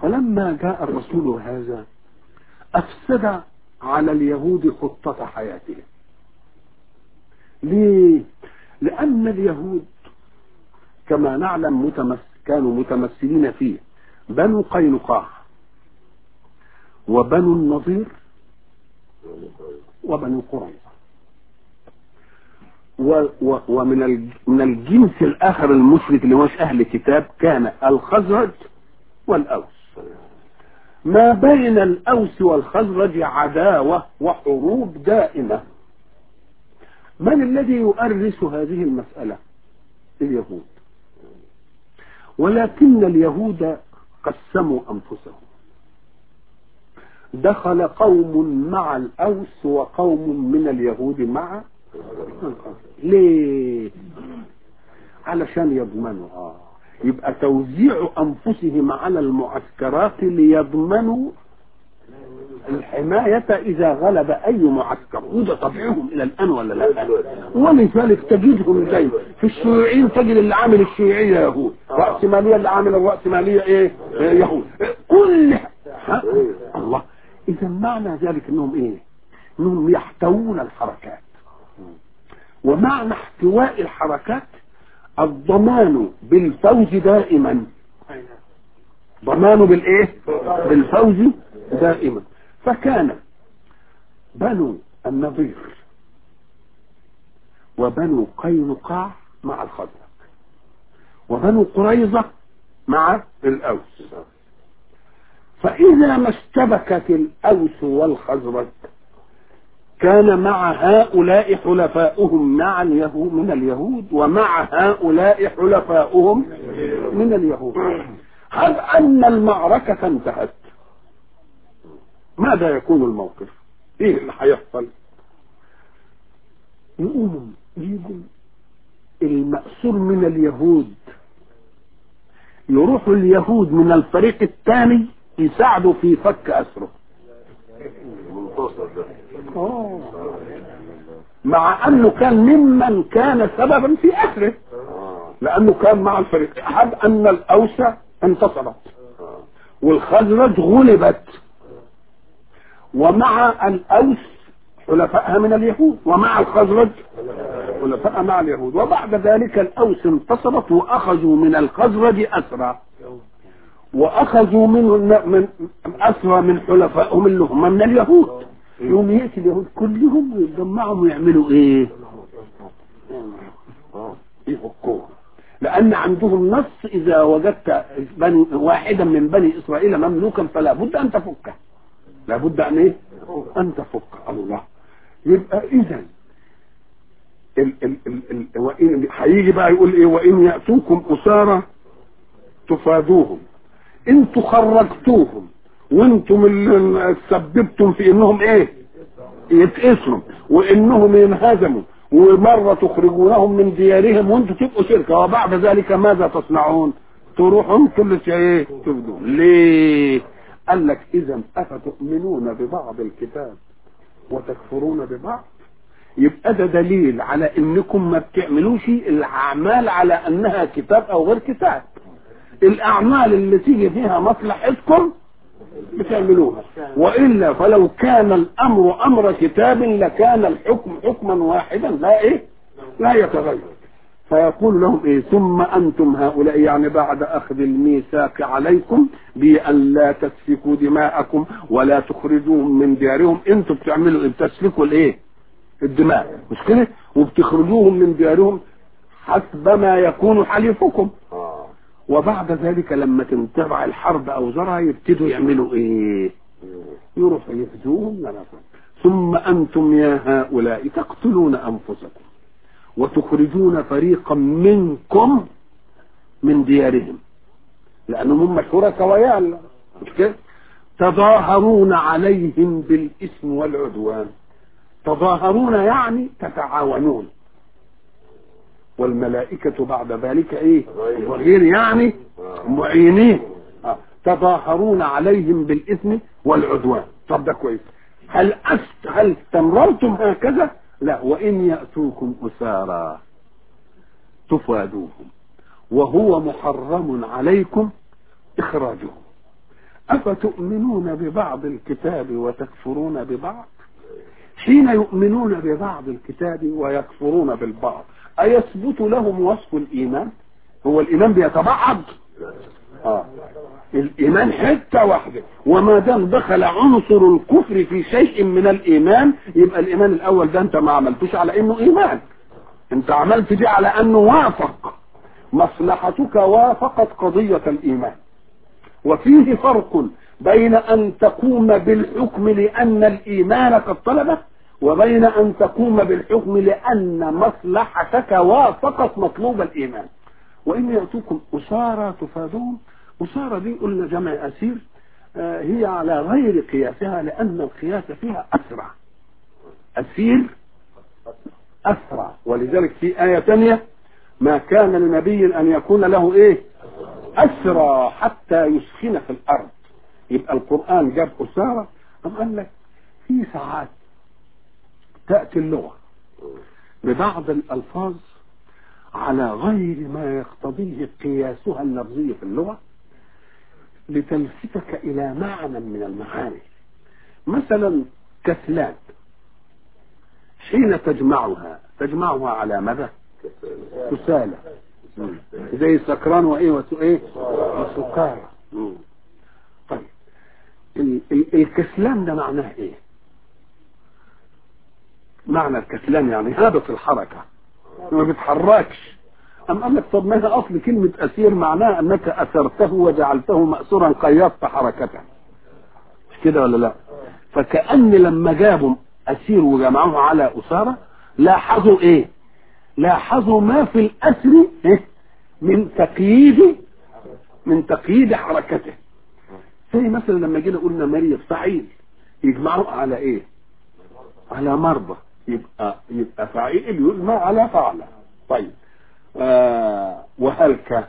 فلما جاء الرسول هذا أفسد على اليهود خطة حياتهم ليه؟ لأن اليهود كما نعلم متمس كانوا متمثلين فيه بنو قينقاع وبنو النضير وبنو قريظة و و ومن الج- من الجنس الآخر المشرك اللي مش أهل كتاب كان الخزرج والأوس ما بين الأوس والخزرج عداوة وحروب دائمة من الذي يؤرس هذه المسألة اليهود ولكن اليهود قسموا أنفسهم دخل قوم مع الأوس وقوم من اليهود مع ليه علشان يضمنوا آه. يبقى توزيع أنفسهم على المعسكرات ليضمنوا الحماية إذا غلب أي معسكر وده طبعهم إلى الآن ولا لا ولذلك تجدهم دايما في الشيوعيين تجد اللي عامل الشيوعية يهود رأسمالية اللي عامل الرأسمالية إيه إيه يهود كل ها؟ الله إذا معنى ذلك إنهم إيه إنهم يحتوون الحركات ومعنى احتواء الحركات الضمان بالفوز دائما ضمان بالايه بالفوز دائما فكان بنو النضير وبنو قينقاع مع الخزرج وبنو قريظة مع الأوس فإذا ما اشتبكت الأوس والخزرج كان مع هؤلاء حلفاؤهم مع اليهود من اليهود ومع هؤلاء حلفاؤهم من اليهود هل أن المعركة انتهت ماذا يكون الموقف ايه اللي هيحصل يقوموا يجوا المأسور من اليهود يروحوا اليهود من الفريق الثاني يساعدوا في فك أسره آه. مع انه كان ممن كان سببا في اسره لانه كان مع الفريق حد ان الاوس انتصرت والخزرج غلبت ومع الاوس حلفائها من اليهود ومع الخزرج حلفائها مع اليهود وبعد ذلك الاوس انتصرت واخذوا من الخزرج اسرى واخذوا من من اسرى من حلفائهم اللي هم من اليهود يوم ياتي اليهود كلهم ويتجمعوا ويعملوا ايه؟ يفكوهم لان عندهم نص اذا وجدت بني واحدا من بني اسرائيل مملوكا فلا بد ان تفكه لا بد ان ايه؟ ان تفك الله يبقى اذا ال ال ال ال وإن هيجي بقى يقول ايه وان ياتوكم اسارى تفادوهم انتوا خرجتوهم وانتم اللي سببتم في انهم ايه يتقسموا وانهم ينهزموا ومرة تخرجونهم من ديارهم وانتم تبقوا شركة وبعد ذلك ماذا تصنعون تروحوا كل شيء ايه تفدوا ليه قال لك اذا افتؤمنون ببعض الكتاب وتكفرون ببعض يبقى ده دليل على انكم ما بتعملوش الاعمال على انها كتاب او غير كتاب الاعمال اللي تيجي فيها مصلحتكم بتعملوها والا فلو كان الامر امر كتاب لكان الحكم حكما واحدا لا ايه لا يتغير فيقول لهم ايه ثم انتم هؤلاء يعني بعد اخذ الميثاق عليكم بان لا تسفكوا دماءكم ولا تخرجوهم من ديارهم انتم بتعملوا ايه بتسفكوا الايه الدماء مش كده وبتخرجوهم من ديارهم حسب ما يكون حليفكم وبعد ذلك لما تنتبع الحرب او زرها يبتدوا يعملوا ايه يروحوا يفدوهم لنفسهم ثم انتم يا هؤلاء تقتلون انفسكم وتخرجون فريقا منكم من ديارهم لانهم هم شركاء ويانا مش كده تظاهرون عليهم بالاثم والعدوان تظاهرون يعني تتعاونون والملائكة بعد ذلك ايه ظهير يعني معينين آه. تظاهرون عليهم بالإثم والعدوان طب ده كويس هل أست هل استمررتم هكذا لا وإن يأتوكم أسارى تفادوهم وهو محرم عليكم إخراجهم أفتؤمنون ببعض الكتاب وتكفرون ببعض حين يؤمنون ببعض الكتاب ويكفرون بالبعض أيثبت لهم وصف الإيمان هو الإيمان بيتبعض آه. الإيمان حتة واحدة وما دام دخل عنصر الكفر في شيء من الإيمان يبقى الإيمان الأول ده أنت ما عملتوش على إنه إيمان أنت عملت دي على أنه وافق مصلحتك وافقت قضية الإيمان وفيه فرق بين أن تقوم بالحكم لأن الإيمان قد طلبه وبين أن تقوم بالحكم لأن مصلحتك وافقت مطلوب الإيمان وإن يأتوكم أسارى تفادون أسارى دي قلنا جمع أسير آه هي على غير قياسها لأن القياس فيها أسرع أسير أسرع ولذلك في آية ثانية ما كان لنبي أن يكون له إيه أسرى حتى يسخن في الأرض يبقى القرآن جاب أسارة أم قال لك في ساعات تأتي اللغة ببعض الألفاظ على غير ما يقتضيه قياسها اللفظي في اللغة لتلفتك إلى معنى من المعاني مثلا كسلان حين تجمعها تجمعها على ماذا كسالى زي سكران وايه وايه وسكارى طيب ال ال الكسلان ده معناه ايه معنى الكسلان يعني هابط الحركة ما بيتحركش أم قال لك طب ما هي أصل كلمة أسير معناها أنك أسرته وجعلته مأسورا قيضت حركته مش كده ولا لا فكأن لما جابوا أسير وجمعوه على أسارة لاحظوا إيه لاحظوا ما في الأسر إيه؟ من تقييد من تقييد حركته زي مثلا لما جينا قلنا مريض فعيل يجمعوا على ايه على مرضى يبقى يبقى فعيل يجمع على فعلة طيب آه وهلك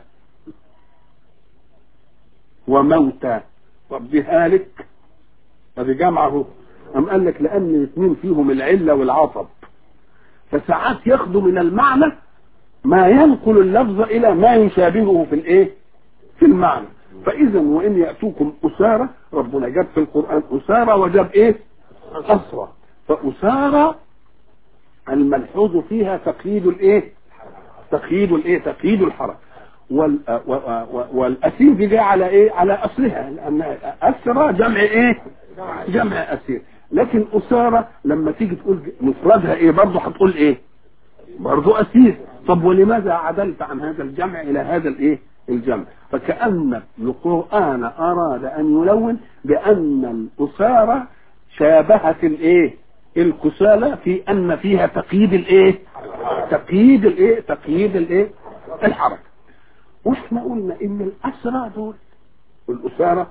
وموتى طب بهالك ادي جمعه أم قال لك لأن الاثنين فيهم العلة والعطب فساعات ياخدوا من المعنى ما ينقل اللفظ إلى ما يشابهه في الإيه؟ في المعنى فإذا وإن يأتوكم أسارة ربنا جاب في القرآن أسارة وجاب إيه؟ أسرى فأسارة الملحوظ فيها تقييد الإيه؟ تقييد الإيه؟ تقييد الحركة وال والأسير دي جاء على إيه؟ على أصلها لأن أسرى جمع إيه؟ جمع أسير لكن أسارة لما تيجي تقول مفردها إيه؟ برضه هتقول إيه؟ برضه أسير طب ولماذا عدلت عن هذا الجمع إلى هذا الإيه؟ الجمع فكأن القرآن أراد أن يلون بأن الأسارة شابهت الإيه؟ الكسالى في أن فيها تقييد الإيه؟ تقييد الإيه؟ تقييد الإيه؟ الحركة واحنا قلنا إن الأسرى دول الأسارة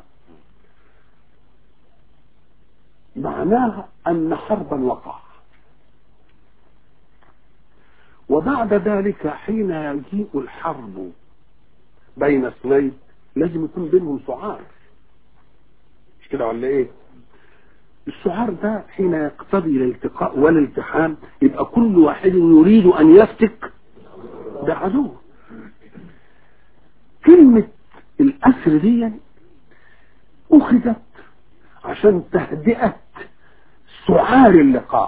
معناها أن حربا وقع وبعد ذلك حين يجيء الحرب بين اثنين لازم يكون بينهم سعار مش كده ولا ايه السعار ده حين يقتضي الالتقاء والالتحام يبقى كل واحد يريد ان يفتك بعدوه كلمة الأسر دي أخذت عشان تهدئة سعار اللقاء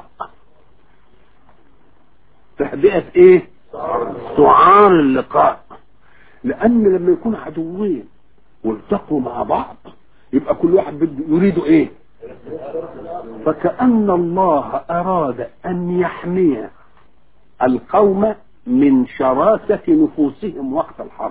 تهدئة ايه سعار اللقاء لان لما يكون عدوين والتقوا مع بعض يبقى كل واحد بده يريد ايه فكأن الله اراد ان يحمي القوم من شراسة نفوسهم وقت الحرب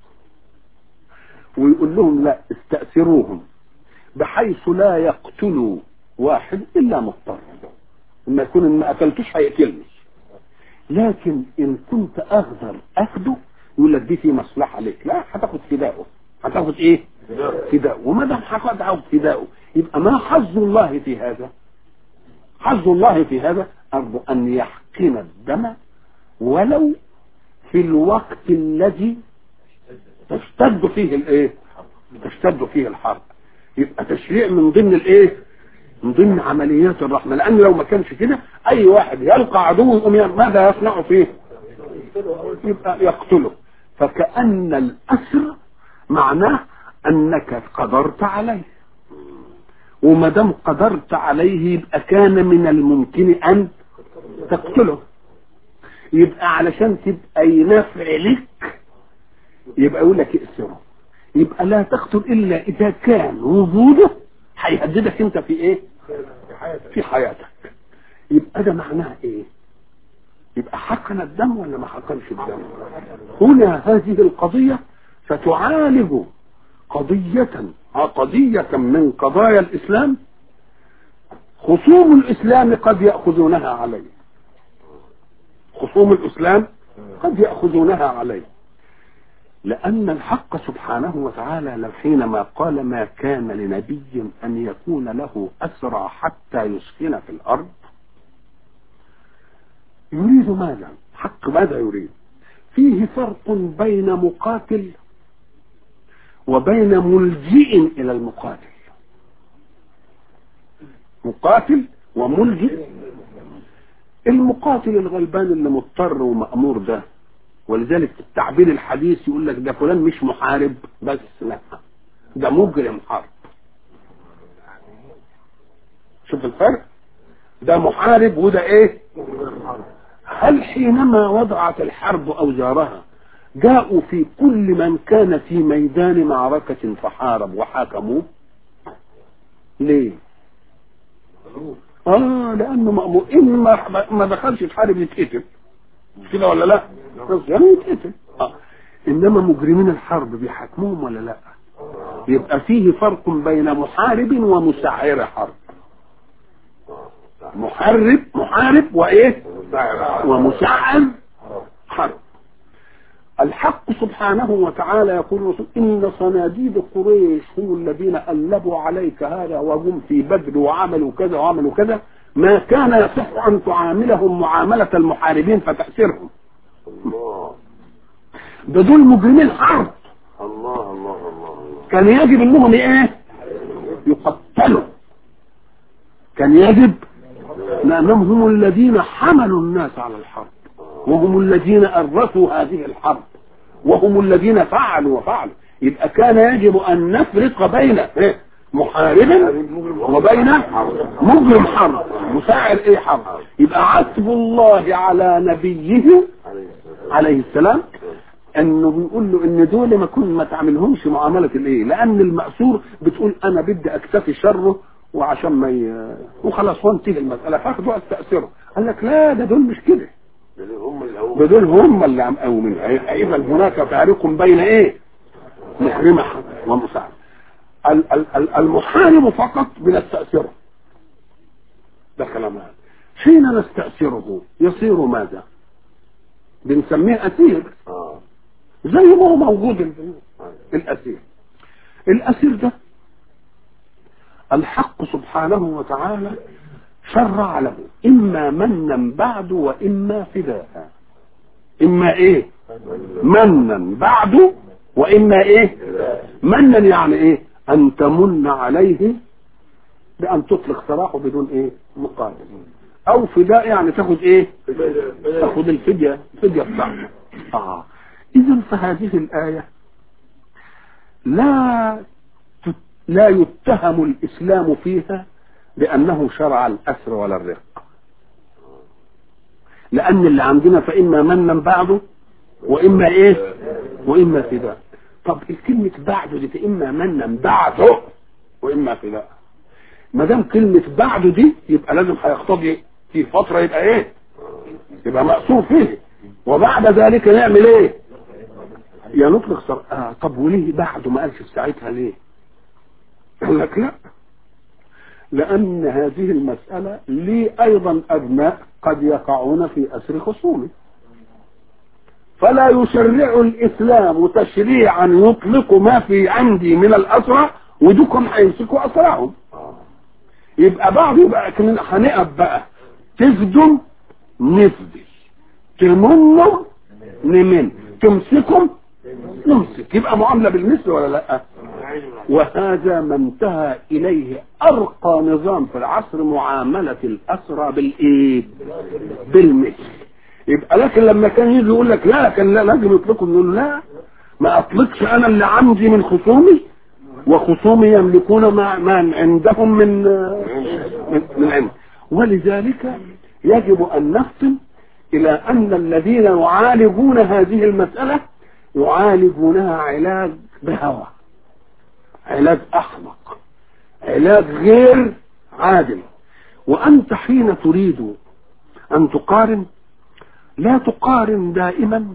ويقول لهم لا استأثروهم بحيث لا يقتلوا واحد الا مضطر لما يكون ان ما قتلتوش هيقتلني لكن ان كنت اقدر اخده يقول لك دي في مصلحه لك لا هتاخد فداؤه هتاخد ايه فداؤه وما دام هتاخد فداؤه يبقى ما حظ الله في هذا حظ الله في هذا أرض أن يحقن الدم ولو في الوقت الذي تشتد فيه الايه تشتد فيه الحرب يبقى تشريع من ضمن الايه من ضمن عمليات الرحمة لأن لو ما كانش كده أي واحد يلقى عدو يقوم ماذا يصنع فيه يبقى يقتله فكأن الأسر معناه انك قدرت عليه وما دام قدرت عليه يبقى كان من الممكن ان تقتله يبقى علشان تبقى ينافع لك يبقى يقول لك ائسره يبقى لا تقتل الا اذا كان وجوده هيهددك انت في ايه في حياتك يبقى ده معناه ايه يبقى حقن الدم ولا ما حقنش الدم هنا هذه القضية ستعالج قضية قضية من قضايا الإسلام خصوم الإسلام قد يأخذونها عليه خصوم الإسلام قد يأخذونها عليه لأن الحق سبحانه وتعالى حينما قال ما كان لنبي أن يكون له أسرى حتى يسكن في الأرض يريد ماذا حق ماذا يريد فيه فرق بين مقاتل وبين ملجئ إلى المقاتل مقاتل وملجئ المقاتل الغلبان اللي مضطر ومأمور ده ولذلك التعبير الحديث يقول لك ده فلان مش محارب بس لا ده مجرم حرب شوف الفرق ده محارب وده ايه هل حينما وضعت الحرب اوزارها جاءوا في كل من كان في ميدان معركة فحارب وحاكموه ليه اه لانه مأمور ان ما ما دخلش الحرب يتقتل مش كده ولا لا بس يعني يتقتل آه. انما مجرمين الحرب بيحاكموهم ولا لا يبقى فيه فرق بين محارب ومسعر حرب محارب محارب وايه ومسعر حرب الحق سبحانه وتعالى يقول رسول إن صناديد قريش هم الذين ألبوا عليك هذا وهم في بدر وعملوا كذا وعملوا كذا ما كان يصح أن تعاملهم معاملة المحاربين فتأسرهم الله ده دول مجرمين حرب الله الله الله كان يجب انهم ايه يقتلوا كان يجب لانهم هم الذين حملوا الناس على الحرب وهم الذين أرثوا هذه الحرب وهم الذين فعلوا وفعلوا يبقى كان يجب أن نفرق بين إيه؟ محارب وبين مجرم حرب مساعر ايه حرب يبقى عتب الله على نبيه عليه السلام انه بيقول له ان دول ما كن ما تعملهمش معامله الايه لان المأسور بتقول انا بدي اكتفي شره وعشان ما ي... وخلاص وانتهي المساله فاخده استاثره قال لك لا ده دول مش كده اللي هم الأول ده دول هم اللي عم قومين اذا هناك فارق بين ايه محرمه ومساعد ال- ال- ال- المحارب فقط بنستأثره ده كلام هذا حين نستأثره يصير ماذا بنسميه أسير اه زي ما هو موجود ال- الأسير الأسير ده الحق سبحانه وتعالى شرع له إما منا بعد وإما فداء إما إيه منا بعد وإما إيه منا يعني إيه أن تمن عليه بأن تطلق سراحه بدون إيه مقابل أو فداء يعني تاخد إيه تاخد الفدية الفدية بتاعته آه إذا فهذه الآية لا تت- لا يتهم الإسلام فيها بأنه شرع الأسر ولا الرق لأن اللي عندنا فإما منا بعده وإما إيه وإما فداء طب الكلمة بعده دي فإما منا بعده وإما فداء ما دام كلمة بعده دي يبقى لازم هيقتضي في فترة يبقى إيه يبقى مأسور فيه وبعد ذلك نعمل إيه يا نطلق صر... آه طب وليه بعده ما قالش في ساعتها ليه قال لك لا لأن هذه المسألة لي أيضا أبناء قد يقعون في أسر خصومه فلا يشرع الإسلام تشريعا يطلق ما في عندي من الأسرى ودكم هيمسكوا أسراهم يبقى بعض يبقى كنا هنقف بقى تفدم نفدي تمنوا نمن تمسكم نمسك يبقى معاملة بالمثل ولا لا وهذا ما انتهى إليه أرقى نظام في العصر معاملة الأسرى بالإيه بالمثل يبقى لكن لما كان يجي يقول لك لا كان لا لازم يطلقوا نقول لا ما أطلقش أنا اللي عندي من خصومي وخصوم يملكون ما, ما عندهم من من, من علم ولذلك يجب ان نفطن الى ان الذين يعالجون هذه المساله يعالجونها علاج بهوى علاج احمق علاج غير عادل وانت حين تريد ان تقارن لا تقارن دائما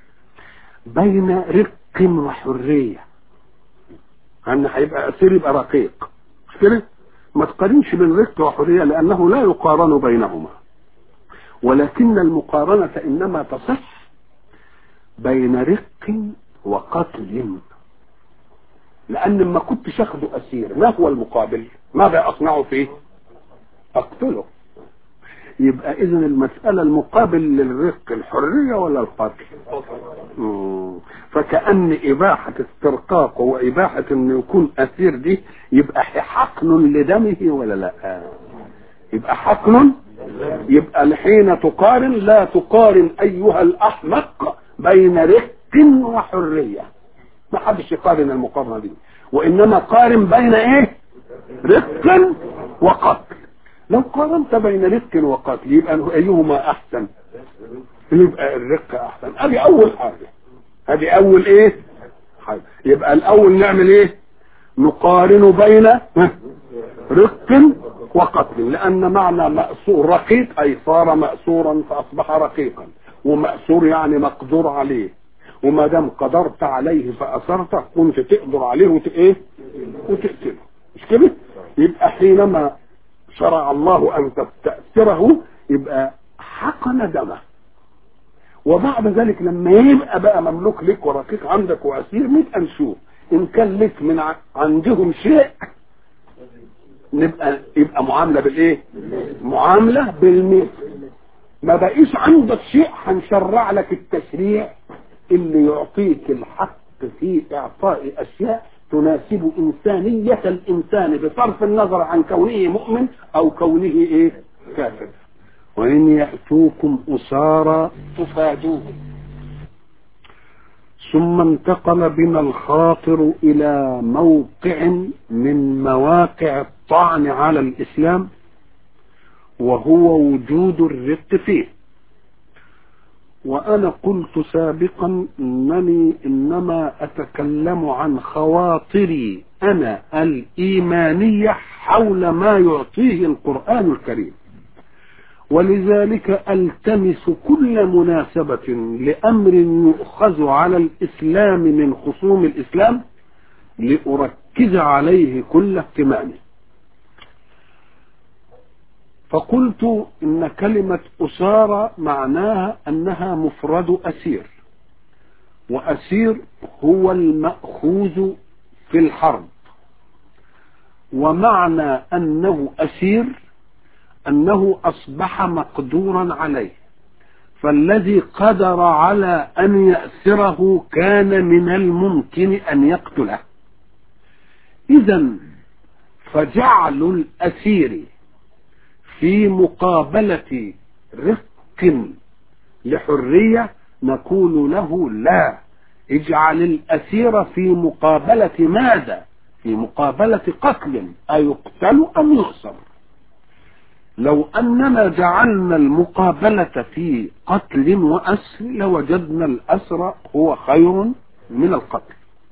بين رق وحريه ان هيبقى اسير يبقى رقيق مش كده ما تقارنش بين رق وحريه لانه لا يقارن بينهما ولكن المقارنه انما تصح بين رق وقتل لان ما كنتش اخده اسير ما هو المقابل ماذا اصنع فيه اقتله يبقى اذا المساله المقابل للرق الحريه ولا القتل مم. فكأن إباحة استرقاقه وإباحة إنه يكون أسير دي يبقى حقن لدمه ولا لا؟ يبقى حقن يبقى حين تقارن لا تقارن أيها الأحمق بين رق وحرية ما حدش يقارن المقارنة دي وإنما قارن بين إيه؟ رق وقتل لو قارنت بين رق وقتل يبقى أيهما أحسن؟ يبقى الرق أحسن أدي أول حاجة ادي اول ايه حاجة. يبقى الاول نعمل ايه نقارن بين رق وقتل لان معنى مأسور رقيق اي صار مأسورا فاصبح رقيقا ومأسور يعني مقدور عليه وما دام قدرت عليه فاثرته كنت تقدر عليه وت ايه وتقتله مش كده يبقى حينما شرع الله ان تستأثره يبقى حقن دمه وبعد ذلك لما يبقى بقى مملوك لك ورقيق عندك واسير نبقى نشوف ان كان لك من عندهم شيء نبقى يبقى معامله بالايه؟ معامله بالمثل ما بقيش عندك شيء هنشرع لك التشريع اللي يعطيك الحق في اعطاء اشياء تناسب انسانيه الانسان بصرف النظر عن كونه مؤمن او كونه ايه؟ كافر وإن يأتوكم أسارى تفادوهم ثم انتقل بنا الخاطر إلى موقع من مواقع الطعن على الإسلام وهو وجود الرق فيه وأنا قلت سابقا أنني إنما أتكلم عن خواطري أنا الإيمانية حول ما يعطيه القرآن الكريم ولذلك التمس كل مناسبة لأمر يؤخذ على الإسلام من خصوم الإسلام لأركز عليه كل اهتمامي فقلت إن كلمة أسارة معناها أنها مفرد أسير وأسير هو المأخوذ في الحرب ومعنى أنه أسير أنه أصبح مقدورا عليه فالذي قدر على أن يأسره كان من الممكن أن يقتله إذا فجعل الأسير في مقابلة رق لحرية نقول له لا اجعل الأسير في مقابلة ماذا في مقابلة قتل أيقتل أم يؤسر لو أننا جعلنا المقابلة في قتل وأسر لوجدنا الأسر هو خير من القتل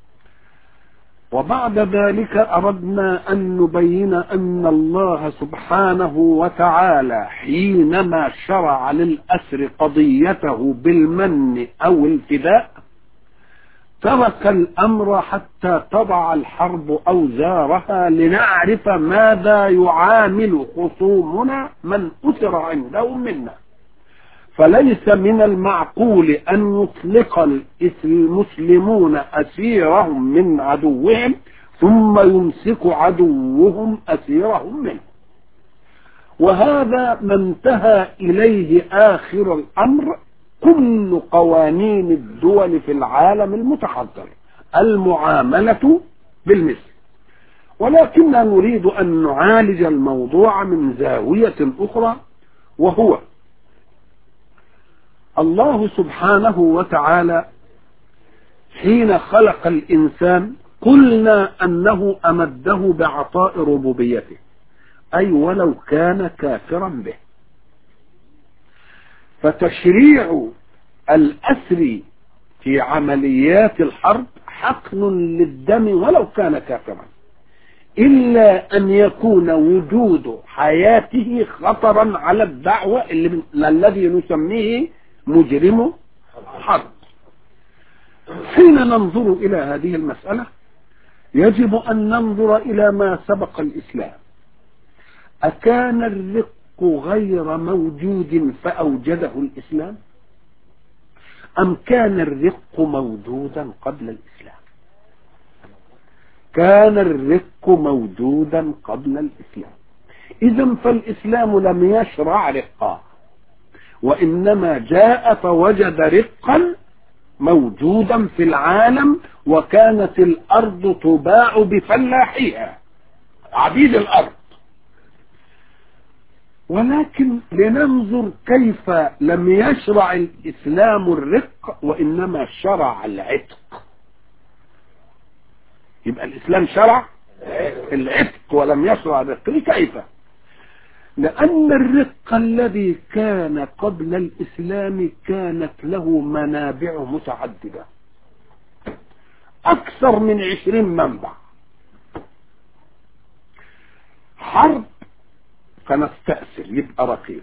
وبعد ذلك أردنا أن نبين أن الله سبحانه وتعالى حينما شرع للأسر قضيته بالمن أو الفداء ترك الأمر حتى تضع الحرب أوزارها لنعرف ماذا يعامل خصومنا من أسر عندهم منا فليس من المعقول أن يطلق المسلمون أسيرهم من عدوهم ثم يمسك عدوهم أسيرهم منه وهذا ما انتهى إليه آخر الأمر كل قوانين الدول في العالم المتحضر المعاملة بالمثل ولكننا نريد أن نعالج الموضوع من زاوية أخرى وهو الله سبحانه وتعالى حين خلق الإنسان قلنا أنه أمده بعطاء ربوبيته أي ولو كان كافرا به فتشريع الأسر في عمليات الحرب حقن للدم ولو كان كافرا إلا أن يكون وجود حياته خطرا على الدعوة اللي الذي نسميه مجرم حرب حين ننظر إلى هذه المسألة يجب أن ننظر إلى ما سبق الإسلام أكان الرق غير موجود فأوجده الإسلام أم كان الرق موجودا قبل الإسلام كان الرق موجودا قبل الإسلام إذا فالإسلام لم يشرع رقا وإنما جاء فوجد رقا موجودا في العالم وكانت الأرض تباع بفلاحيها عبيد الأرض ولكن لننظر كيف لم يشرع الإسلام الرق وإنما شرع العتق يبقى الإسلام شرع العتق ولم يشرع الرق كيف لأن الرق الذي كان قبل الإسلام كانت له منابع متعددة أكثر من عشرين منبع حرب فنستأثر يبقى رقيق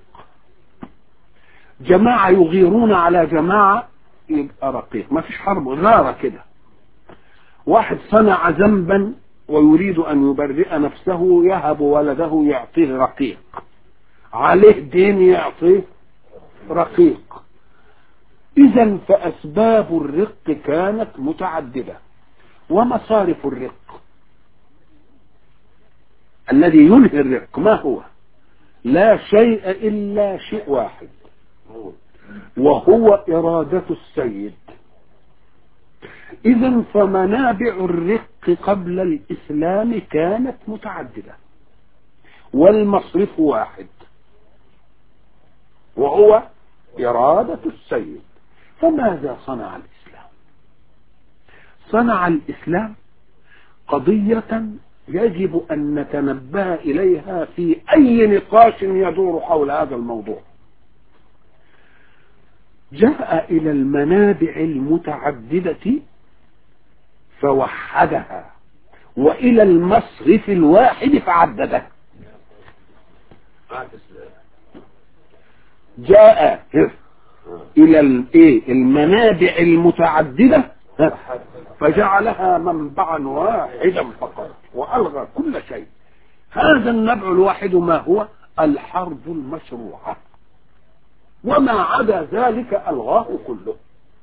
جماعة يغيرون على جماعة يبقى رقيق ما فيش حرب غارة كده واحد صنع ذنبا ويريد أن يبرئ نفسه يهب ولده يعطيه رقيق عليه دين يعطيه رقيق إذا فأسباب الرق كانت متعددة ومصارف الرق الذي ينهي الرق ما هو لا شيء إلا شيء واحد وهو إرادة السيد إذا فمنابع الرق قبل الإسلام كانت متعددة والمصرف واحد وهو إرادة السيد فماذا صنع الإسلام صنع الإسلام قضية يجب أن نتنبه إليها في أي نقاش يدور حول هذا الموضوع جاء إلى المنابع المتعددة فوحدها وإلى المصرف الواحد فعدده جاء إلى الإيه المنابع المتعددة فجعلها منبعا واحدا فقط وألغى كل شيء هذا النبع الواحد ما هو الحرب المشروعة وما عدا ذلك ألغاه كله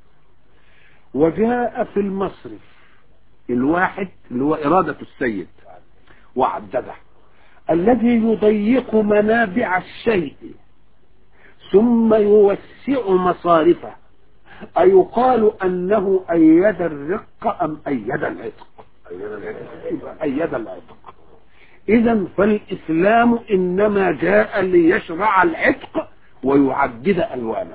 وجاء في المصرف الواحد اللي هو إرادة السيد وعدده الذي يضيق منابع الشيء ثم يوسع مصارفه أيقال أنه أيد الرق أم أيد العتق أيد العتق إذا فالإسلام إنما جاء ليشرع العتق ويعدد ألوانه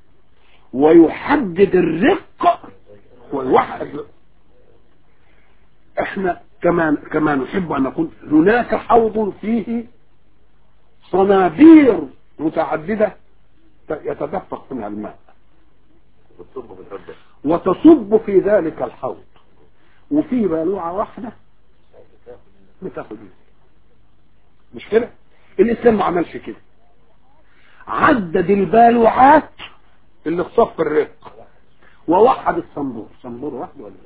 ويحدد الرق ويوحد احنا كما كما نحب ان نقول هناك حوض فيه صنابير متعدده يتدفق منها الماء وتصب في ذلك الحوض وفي بالوعة واحدة بتاخد مش كده الإسلام ما عملش كده عدد البالوعات اللي في صف الرق ووحد الصنبور صنبور واحد ولا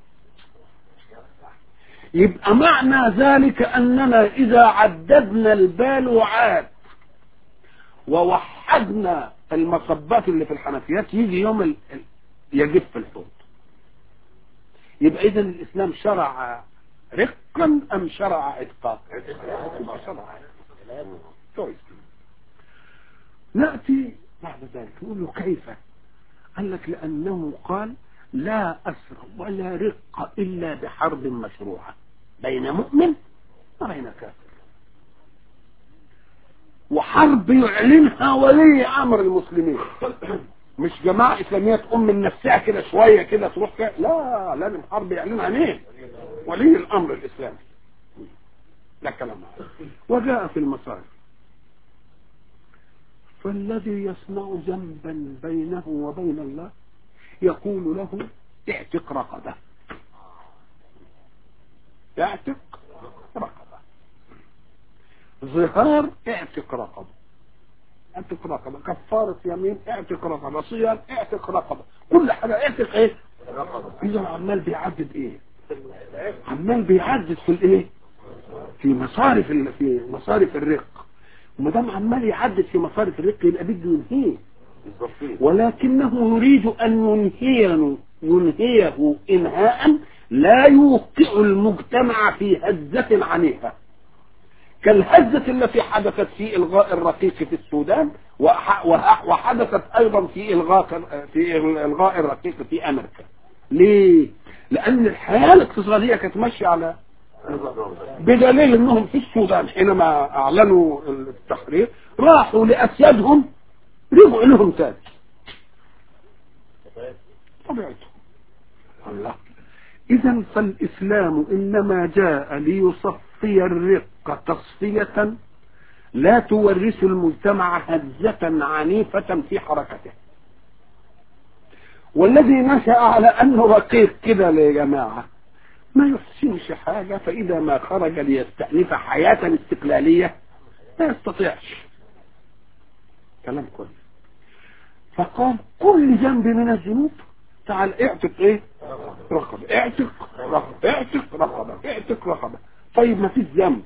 يبقى معنى ذلك أننا إذا عددنا البالوعات ووحدنا المصبات اللي في الحنفيات يجي يوم ال... يجف الحوض يبقى اذا الاسلام شرع رقا ام شرع عتقا يبقى شرع كويس ناتي بعد ذلك نقول له كيف قال لك لانه قال لا اسر ولا رق الا بحرب مشروعه بين مؤمن وبين كافر وحرب يعلنها ولي امر المسلمين مش جماعة إسلامية تقوم من نفسها كده شوية كده تروح كده لا لازم حرب يعلنها مين ولي الأمر الإسلامي لا كلام هذا. وجاء في المصائب فالذي يصنع ذنبا بينه وبين الله يقول له اعتق رقبة اعتق رقبة ظهار اعتق رقبة اعتق رقبة كفارة يمين اعتق رقبة صيام اعتق رقبة كل حاجة اعتق ايه رقبة اذا عمال بيعدد ايه عمال بيعدد في الايه في مصارف ال- في مصارف الرق وما دام عمال يعدد في مصارف الرق يبقى بده ينهيه بالظبط ولكنه يريد ان ينهيه ينهيه انهاء لا يوقع المجتمع في هزة عنيفة كالهزة التي حدثت في إلغاء الرقيق في السودان وح- وح- وحدثت أيضا في إلغاء في إلغاء الرقيق في أمريكا ليه؟ لأن الحياة الاقتصادية كانت ماشية على بدليل انهم في السودان حينما اعلنوا التحرير راحوا لاسيادهم رجعوا لهم تاني طبيعتهم الله اذا فالاسلام انما جاء ليصفي الرق تصفية لا تورث المجتمع هزة عنيفة في حركته والذي نشأ على انه رقيق كده يا جماعه ما يحسنش حاجة فإذا ما خرج ليستأنف حياة استقلالية لا يستطيعش كلام كويس فقال كل ذنب من الذنوب تعال اعتق ايه رقبة اعتق رقبة اعتق رقبة اعتق رقبة طيب ما فيش ذنب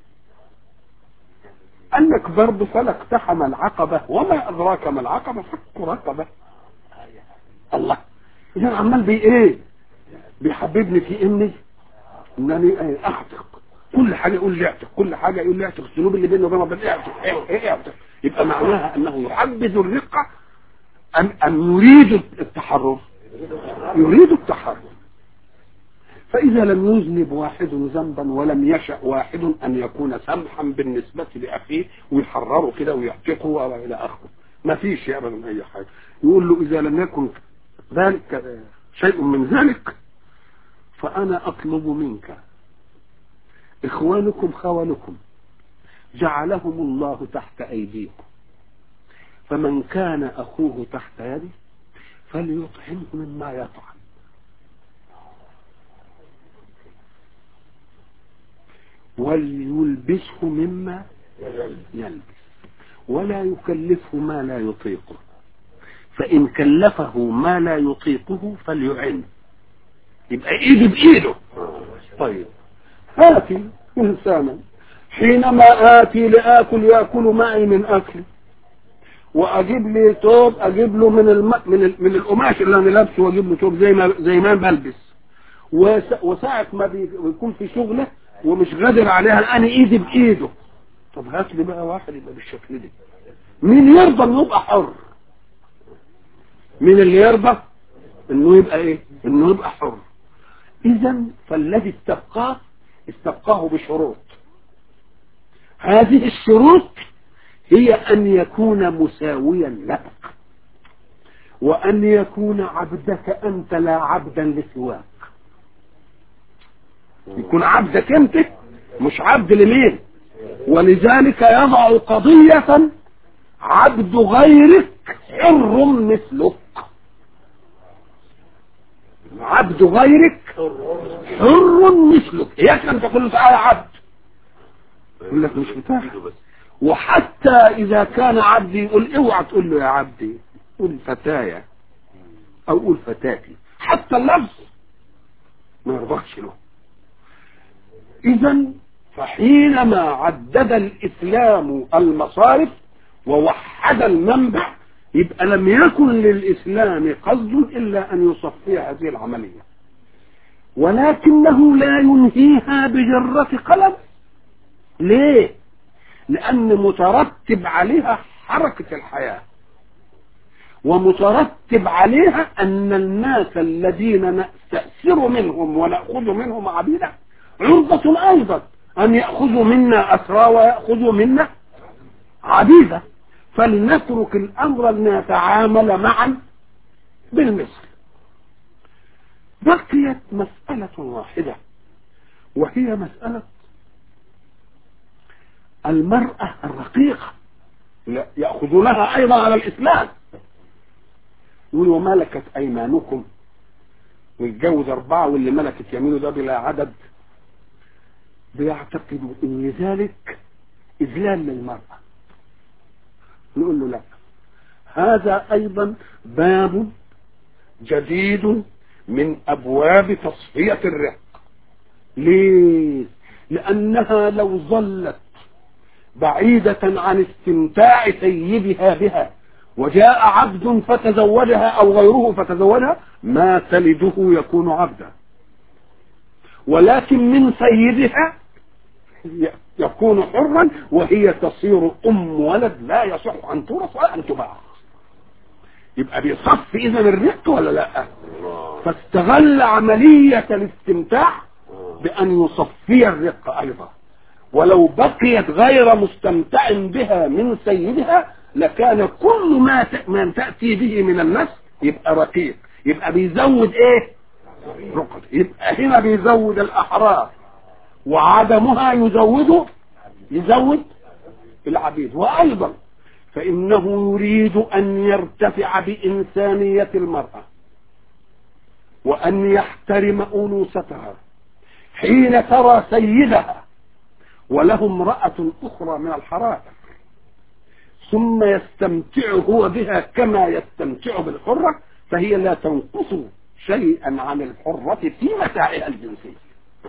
قال لك برضه فلا اقتحم العقبة وما أدراك ما العقبة فك رقبة الله إذا عمال بي إيه بيحببني في إني إنني إيه أعتق كل حاجة يقول لي اعتق كل حاجة يقول لي اعتق الذنوب اللي بينه وبين ربنا اعتق ايه إيه اعتق يبقى معناها أنه يحبذ الرقة أم أم يريد التحرر يريد التحرر فإذا لم يذنب واحد ذنبا ولم يشأ واحد أن يكون سمحا بالنسبة لأخيه ويحرره كده ويعتقه وإلى آخره ما فيش أبدا أي حاجة يقول له إذا لم يكن ذلك شيء من ذلك فأنا أطلب منك إخوانكم خوانكم جعلهم الله تحت أيديكم فمن كان أخوه تحت يده فليطعمه مما يطعم وليلبسه مما يلبس ولا يكلفه ما لا يطيقه فإن كلفه ما لا يطيقه فليعنه يبقى ايده بايده طيب هاتي انسانا حينما اتي لاكل ياكل معي من اكلي واجيب لي توب اجيب له من الم... من ال... من القماش اللي انا لابسه واجيب له توب زي ما زي ما بلبس وس... وساعة ما بي... بيكون في شغله ومش قادر عليها انا ايدي بايده طب هات لي بقى واحد يبقى بالشكل ده مين يرضى انه يبقى حر مين اللي يرضى انه يبقى ايه انه يبقى حر اذا فالذي استبقاه استبقاه بشروط هذه الشروط هي ان يكون مساويا لك وان يكون عبدك انت لا عبدا لسواك يكون عبدك انت مش عبد لمين ولذلك يضع قضية عبد غيرك حر مثلك عبد غيرك حر مثلك اياك ان تقول له تعالى عبد يقول لك مش متاح وحتى اذا كان عبدي يقول اوعى تقول له يا عبدي قول فتايا او قول فتاتي حتى اللفظ ما يرضخش له اذا فحينما عدد الاسلام المصارف ووحد المنبع يبقى لم يكن للإسلام قصد إلا أن يصفي هذه العملية ولكنه لا ينهيها بجرة قلم ليه لأن مترتب عليها حركة الحياة ومترتب عليها أن الناس الذين نستأثر منهم ونأخذ منهم عبيدا عرضة أيضا أن يأخذوا منا أسرى ويأخذوا منا عبيدا فلنترك الأمر لنتعامل معا بالمثل بقيت مسألة واحدة وهي مسألة المرأة الرقيقة لا يأخذونها أيضا على الإسلام يقول وملكت أيمانكم ويتجوز أربعة واللي ملكت يمينه ده بلا عدد بيعتقدوا إن ذلك إذلال للمرأة نقول له لا هذا أيضا باب جديد من أبواب تصفية الرق ليه؟ لأنها لو ظلت بعيدة عن استمتاع سيدها بها وجاء عبد فتزوجها أو غيره فتزوجها ما تلده يكون عبدا ولكن من سيدها يكون حرا وهي تصير أم ولد لا يصح أن تورث ولا أن تباع يبقى بيصف إذا الرق ولا لا فاستغل عملية الاستمتاع بأن يصفي الرق أيضا ولو بقيت غير مستمتع بها من سيدها لكان كل ما ما تأتي به من النفس يبقى رقيق يبقى بيزود ايه رقد يبقى هنا بيزود الأحرار وعدمها يزود يزود العبيد وأيضا فإنه يريد أن يرتفع بإنسانية المرأة وأن يحترم أنوثتها حين ترى سيدها وله امرأة أخرى من الحرائر ثم يستمتع هو بها كما يستمتع بالحرة فهي لا تنقص شيئا عن الحرة في متاعها الجنسية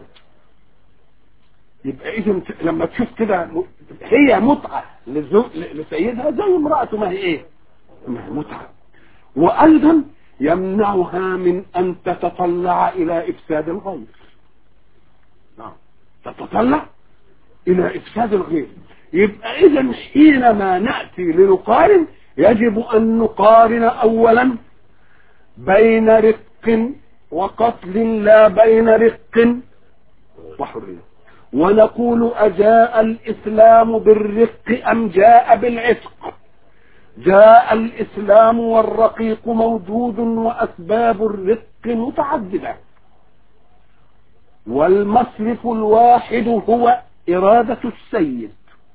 يبقى إذا لما تشوف كده هي متعة لسيدها زي امرأته ما هي إيه؟ ما هي متعة وأيضا يمنعها من أن تتطلع إلى إفساد الغير نعم تتطلع إلى إفساد الغير يبقى إذا حينما نأتي لنقارن يجب أن نقارن أولا بين رق وقتل لا بين رق وحرية ونقول أجاء الإسلام بالرق أم جاء بالعتق جاء الإسلام والرقيق موجود وأسباب الرق متعددة والمصرف الواحد هو إرادة السيد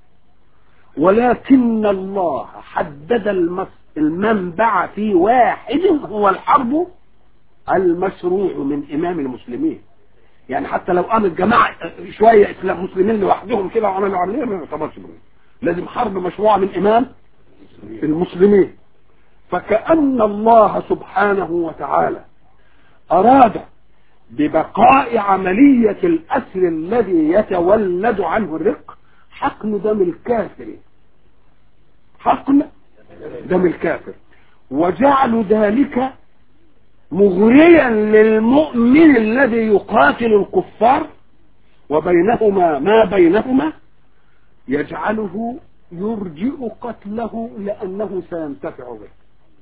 ولكن الله حدد المنبع في واحد هو الحرب المشروع من إمام المسلمين يعني حتى لو قامت جماعة شوية إسلام مسلمين لوحدهم كده وعملوا عملية ما يعتبرش لازم حرب مشروعة من إمام المسلمين فكأن الله سبحانه وتعالى أراد ببقاء عملية الأسر الذي يتولد عنه الرق حقن دم الكافر حقن دم الكافر وجعل ذلك مغريا للمؤمن الذي يقاتل الكفار وبينهما ما بينهما يجعله يرجئ قتله لأنه سينتفع به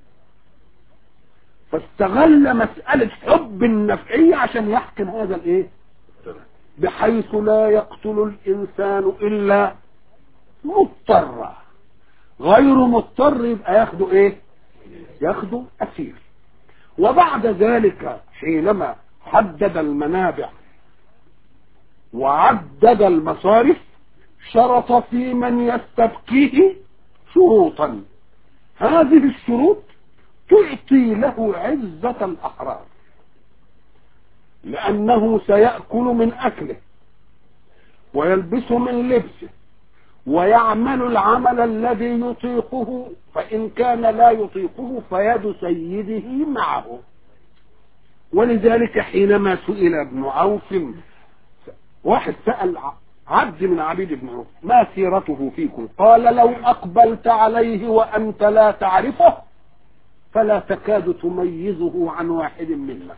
فاستغل مسألة حب النفعية عشان يحكم هذا الايه بحيث لا يقتل الإنسان إلا مضطر غير مضطر يبقى ياخده ايه ياخده أسير وبعد ذلك حينما حدد المنابع وعدد المصارف شرط في من يستبقيه شروطا هذه الشروط تعطي له عزة الأحرار لأنه سيأكل من أكله ويلبس من لبسه ويعمل العمل الذي يطيقه فإن كان لا يطيقه فيد سيده معه ولذلك حينما سئل ابن عوف واحد سأل عبد من عبيد ابن عوف ما سيرته فيكم قال لو أقبلت عليه وأنت لا تعرفه فلا تكاد تميزه عن واحد منا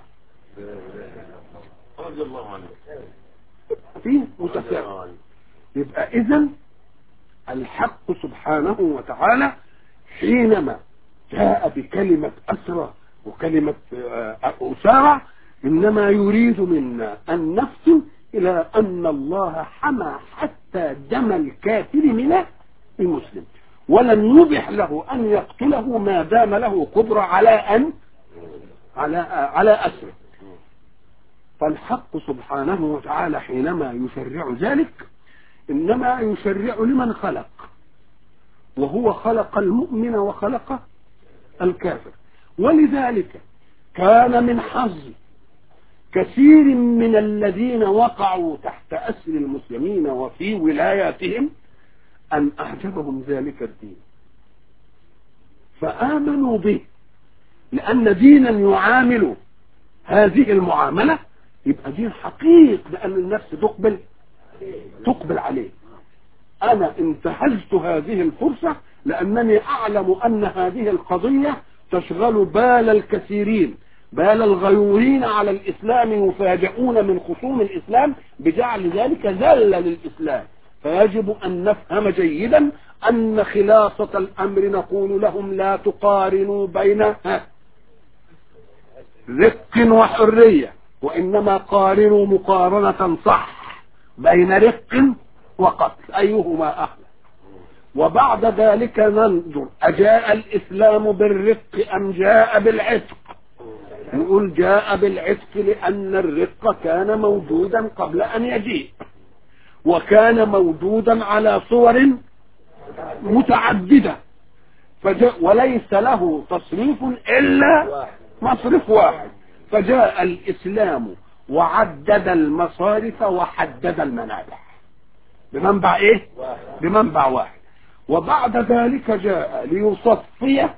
رضي الله عنه فيه متساوي يبقى إذا الحق سبحانه وتعالى حينما جاء بكلمة أسرى وكلمة أسارة إنما يريد منا أن نفصل إلى أن الله حمى حتى دم الكافر من المسلم ولم يبح له أن يقتله ما دام له قدرة على أن على على أسره فالحق سبحانه وتعالى حينما يشرع ذلك إنما يشرع لمن خلق وهو خلق المؤمن وخلق الكافر ولذلك كان من حظ كثير من الذين وقعوا تحت أسر المسلمين وفي ولاياتهم أن أعجبهم ذلك الدين فآمنوا به لأن دينا يعامل هذه المعاملة يبقى دين حقيق لأن النفس تقبل تقبل عليه أنا انتهزت هذه الفرصة لأنني أعلم أن هذه القضية تشغل بال الكثيرين بال الغيورين على الإسلام يفاجئون من خصوم الإسلام بجعل ذلك ذلة للإسلام فيجب أن نفهم جيدا أن خلاصة الأمر نقول لهم لا تقارنوا بين ها رق وحرية وإنما قارنوا مقارنة صح بين رق وقتل أيهما أحلى وبعد ذلك ننظر أجاء الإسلام بالرق أم جاء بالعتق نقول جاء بالعتق لأن الرق كان موجودا قبل أن يجيء وكان موجودا على صور متعددة فجاء وليس له تصريف إلا مصرف واحد فجاء الإسلام وعدد المصارف وحدد المنابع بمنبع ايه بمنبع واحد وبعد ذلك جاء ليصفيه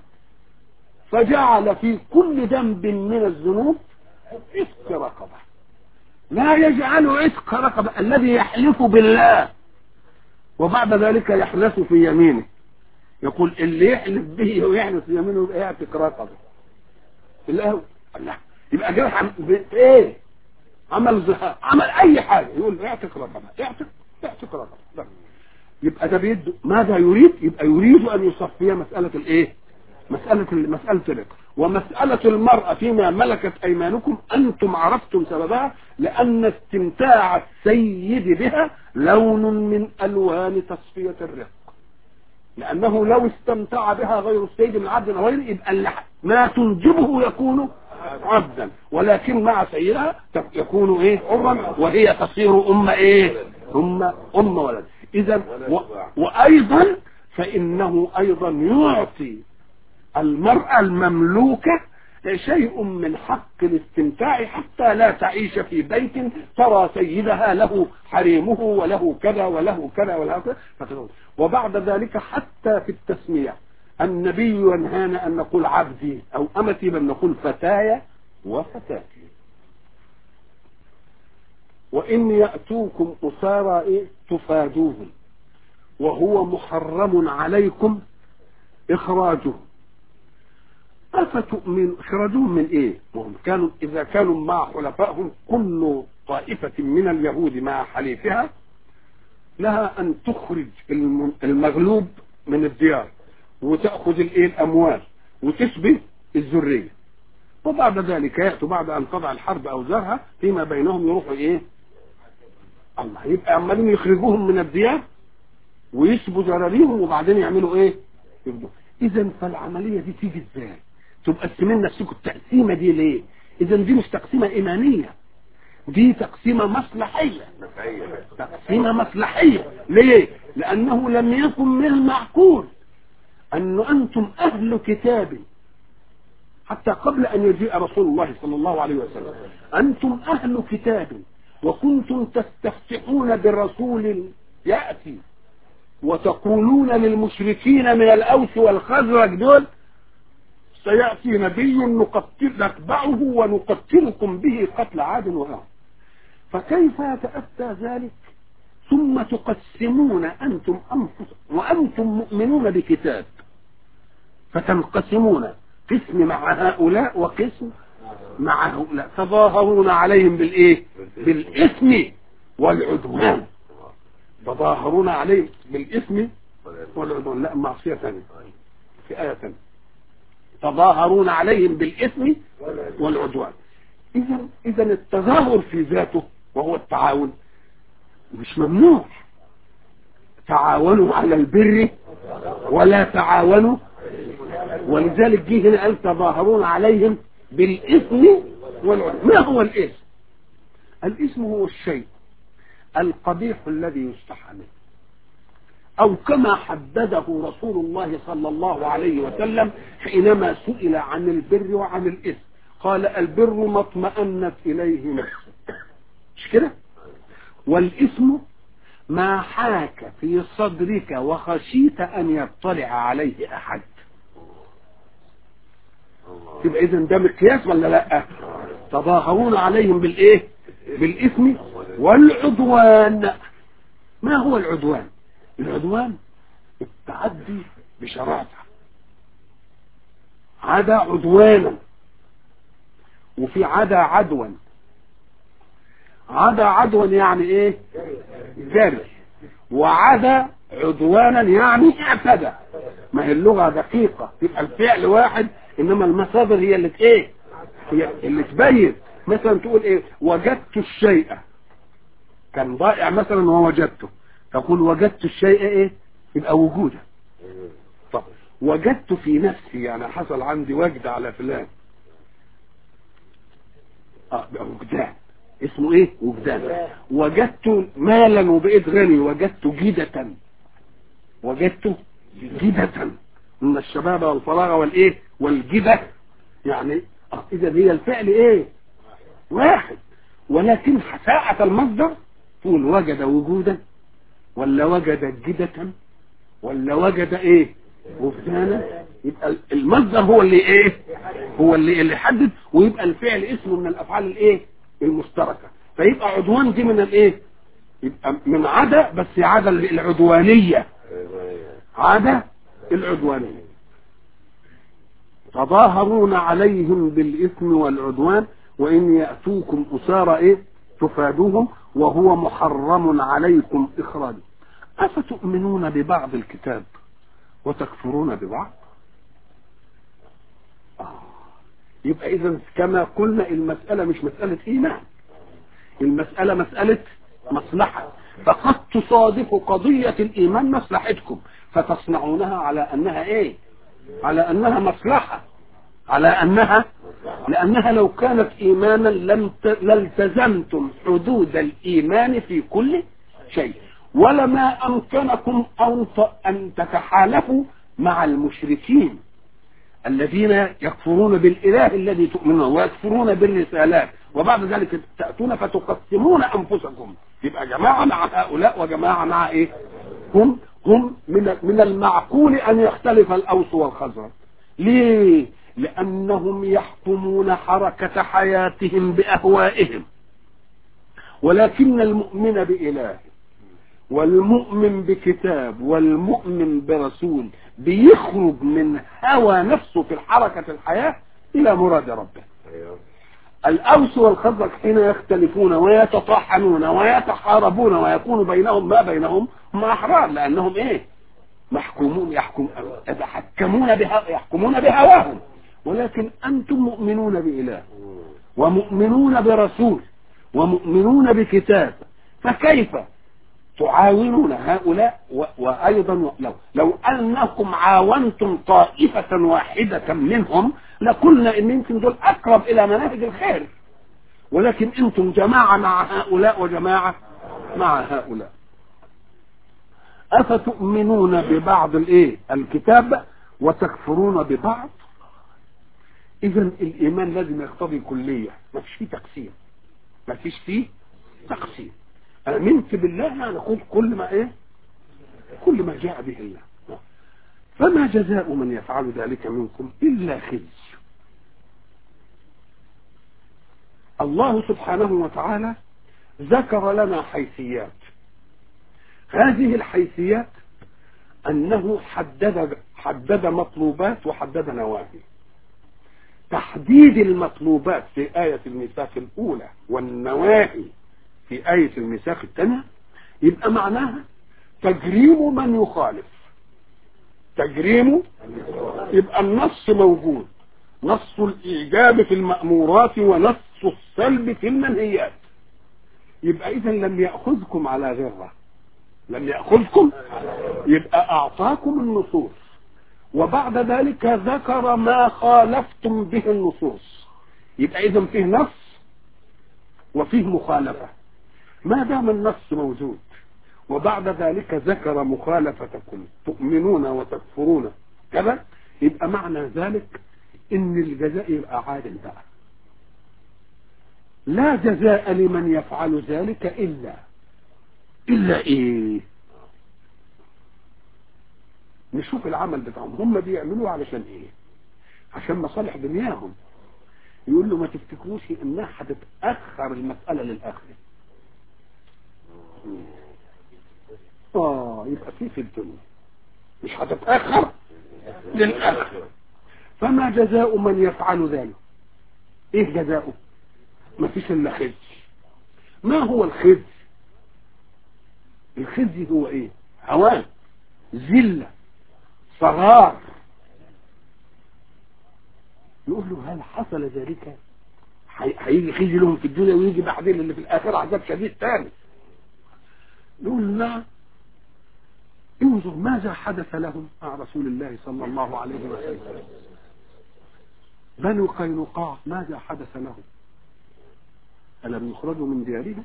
فجعل في كل ذنب من الذنوب عتق رقبه لا يجعل عتق رقبه الذي يحلف بالله وبعد ذلك يحلف في يمينه يقول اللي يحلف به ويحلف في يمينه يبقى يعتق رقبه الله الله يبقى جرح ايه عمل زهاء عمل اي حاجه يقول اعتق رقبه اعتق اعتق رقبه يبقى ده بيد ماذا يريد يبقى يريد ان يصفي مساله الايه مساله مساله الرق ومساله المراه فيما ملكت ايمانكم انتم عرفتم سببها لان استمتاع السيد بها لون من الوان تصفيه الرق لانه لو استمتع بها غير السيد من عبد او غيره يبقى اللحم ما تنجبه يكون عبدا ولكن مع سيدها يكون ايه حرا وهي تصير ام ايه ام ام ولد اذا و... وايضا فانه ايضا يعطي المراه المملوكه شيء من حق الاستمتاع حتى لا تعيش في بيت ترى سيدها له حريمه وله كذا وله كذا وله كذا وبعد ذلك حتى في التسميه النبي ينهانا أن نقول عبدي أو أمتي بل نقول فتاي وفتاتي وإن يأتوكم أسارى إيه تفادوهم وهو محرم عليكم إخراجهم أفتؤمن إخراجهم من إيه وهم كانوا إذا كانوا مع حلفائهم كل طائفة من اليهود مع حليفها لها أن تخرج المغلوب من الديار وتأخذ الايه الاموال وتشبه الذرية وبعد ذلك يأتوا بعد ان تضع الحرب اوزارها فيما بينهم يروحوا ايه الله يبقى عمالين يخرجوهم من الديار ويسبوا ذراريهم وبعدين يعملوا ايه يبدو اذا فالعملية دي تيجي ازاي تبقى قسمين نفسكم التقسيمة دي ليه اذا دي مش تقسيمة ايمانية دي تقسيمة مصلحية تقسيمة مصلحية ليه لانه لم يكن من المعقول أن أنتم أهل كتاب حتى قبل أن يجيء رسول الله صلى الله عليه وسلم أنتم أهل كتاب وكنتم تستفتحون برسول يأتي وتقولون للمشركين من الأوس والخزرج دول سيأتي نبي نقتل نتبعه ونقتلكم به قتل عاد وعاد فكيف يتأتى ذلك ثم تقسمون أنتم أنفسكم وأنتم مؤمنون بكتاب فتنقسمون قسم مع هؤلاء وقسم مع هؤلاء تظاهرون عليهم بالإيه بالإثم والعدوان تظاهرون عليهم بالإثم والعدوان لا معصية ثانية في آية ثانية تظاهرون عليهم بالإثم والعدوان إذا إذا التظاهر في ذاته وهو التعاون مش ممنوع تعاونوا على البر ولا تعاونوا ولذلك جه هنا قال تظاهرون عليهم بالإثم والعدوان ما هو الإثم الإثم هو الشيء القبيح الذي يستحى منه أو كما حدده رسول الله صلى الله عليه وسلم حينما سئل عن البر وعن الإثم قال البر ما اطمأنت إليه نفسك مش كده والإثم ما حاك في صدرك وخشيت أن يطلع عليه أحد يبقى إذا ده مقياس ولا لا تظاهرون عليهم بالإيه بالإثم والعدوان ما هو العدوان العدوان التعدي بشراسة عدا عدوانا وفي عدا عدوا عدا عدوا يعني ايه جري وعدا عدوانا يعني اعتدى ما هي اللغة دقيقة يبقى الفعل واحد انما المصادر هي اللي ايه هي اللي تبين مثلا تقول ايه وجدت الشيء كان ضائع مثلا ووجدته تقول وجدت الشيء ايه يبقى وجوده طب وجدت في نفسي يعني حصل عندي وجد على فلان اه يبقى وجدان اسمه ايه وجدان وجدت مالا وبقيت غني وجدت جدة وجدت جدة من الشباب والفراغ والايه والجدة يعني اه اذا هي الفعل ايه واحد ولكن ساعة المصدر تقول وجد وجودا ولا وجد جدة ولا وجد ايه وجدانا يبقى المصدر هو اللي ايه هو اللي اللي يحدد ويبقى الفعل اسمه من الافعال الايه المشتركه فيبقى عدوان دي من الايه يبقى من عدا بس عدا العدوانيه عدا العدوانيه تظاهرون عليهم بالاثم والعدوان وان ياتوكم اسارى ايه تفادوهم وهو محرم عليكم اخراجه افتؤمنون ببعض الكتاب وتكفرون ببعض آه. يبقى اذا كما قلنا المسألة مش مسألة ايمان المسألة مسألة مصلحة فقد تصادف قضية الايمان مصلحتكم فتصنعونها على انها ايه على انها مصلحة على انها لانها لو كانت ايمانا لم لالتزمتم حدود الايمان في كل شيء ولما امكنكم ان تتحالفوا مع المشركين الذين يكفرون بالاله الذي تؤمنون ويكفرون بالرسالات وبعد ذلك تاتون فتقسمون انفسكم يبقى جماعه مع هؤلاء وجماعه مع ايه هم هم من من المعقول ان يختلف الاوس والخزرج ليه لانهم يحكمون حركه حياتهم باهوائهم ولكن المؤمن باله والمؤمن بكتاب والمؤمن برسول بيخرج من هوى نفسه في الحركة الحياة إلى مراد ربه الأوس والخزرج حين يختلفون ويتطاحنون ويتحاربون ويكون بينهم ما بينهم هم أحرار لأنهم إيه محكومون يحكم يتحكمون بها يحكمون بهواهم ولكن أنتم مؤمنون بإله ومؤمنون برسول ومؤمنون بكتاب فكيف تعاونون هؤلاء و... وايضا لو لو انكم عاونتم طائفه واحده منهم لقلنا ان يمكن دول اقرب الى مناهج الخير ولكن انتم جماعه مع هؤلاء وجماعه مع هؤلاء افتؤمنون ببعض الايه الكتاب وتكفرون ببعض اذا الايمان لازم يقتضي كليه ما فيش فيه تقسيم ما فيش فيه تقسيم امنت بالله يعني قلت كل ما ايه كل ما جاء به الله فما جزاء من يفعل ذلك منكم الا خزي الله سبحانه وتعالى ذكر لنا حيثيات هذه الحيثيات انه حدد حدد مطلوبات وحدد نواهي تحديد المطلوبات في آية الميثاق الأولى والنواهي في آية الميثاق الثانية يبقى معناها تجريم من يخالف تجريم يبقى النص موجود نص الإيجاب في المأمورات ونص السلب في المنهيات يبقى إذا لم يأخذكم على غرة لم يأخذكم يبقى أعطاكم النصوص وبعد ذلك ذكر ما خالفتم به النصوص يبقى اذا فيه نص وفيه مخالفة ما دام النص موجود وبعد ذلك ذكر مخالفتكم تؤمنون وتكفرون كذا يبقى معنى ذلك ان الجزاء يبقى عادل بقى لا جزاء لمن يفعل ذلك الا الا ايه نشوف العمل بتاعهم هم بيعملوه علشان ايه عشان مصالح دنياهم يقول له ما تفتكروش انها هتتاخر المساله للاخر اه يبقى في في الدنيا مش هتتاخر للاخر فما جزاء من يفعل ذلك ايه جزاؤه ما فيش الا خزي ما هو الخزي الخزي هو ايه هوان ذله صغار يقول له هل حصل ذلك هي- هيجي خزي لهم في الدنيا ويجي بعدين اللي في الاخره عذاب شديد تاني يقول له نعم انظر ماذا حدث لهم مع رسول الله صلى الله عليه وسلم بنو قينقاع ماذا حدث لهم ألم يخرجوا من ديارهم